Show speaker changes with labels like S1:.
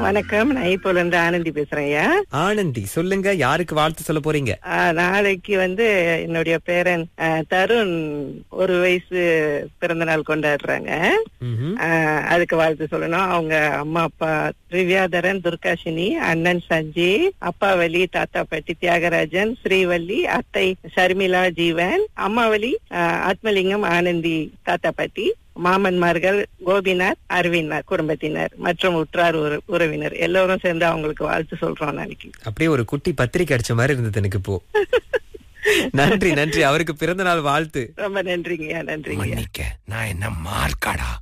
S1: வணக்கம் நான் இப்போல இருந்து ஆனந்தி பேசுறேன் ஐயா
S2: ஆனந்தி சொல்லுங்க யாருக்கு வாழ்த்து சொல்ல போறீங்க
S1: ஆ, நாளைக்கு வந்து என்னுடைய பேரன் ஆ, தருண் ஒரு வயசு பிறந்த நாள் கொண்டாடுறாங்க
S2: ம்ஹும்.
S1: ஆ, அதுக்கு வாழ்த்து சொல்லணும் அவங்க அம்மா அப்பா திவ்யாதரன் துர்காஷினி அண்ணன் சஞ்சய் அப்பாவலி தாத்தா பாட்டி தியாகராஜன் ஸ்ரீவல்லி அத்தை ஷர்மிளா ஜீவன் அம்மாவலி ஆ, ஆத்மலிங்கம் ஆனந்தி தாத்தா பாட்டி மாமன்மார்கள் கோபிநாத் அரவிந்த்நாத் குடும்பத்தினர் மற்றும் உற்றார் உற- உறவினர் எல்லோரும் சேர்ந்து அவங்களுக்கு வாழ்த்து சொல்றோம் நாளைக்கு
S2: அப்படியே ஒரு குட்டி பத்திரிக்கை அடிச்ச மாதிரி இருந்தது எனக்கு இப்போ நன்றி நன்றி அவருக்கு பிறந்த நாள் வாழ்த்து
S1: ரொம்ப நன்றிங்கய்யா நன்றிங்கய்யா
S3: மன்னிக்க நான் என்ன மார்க்காடா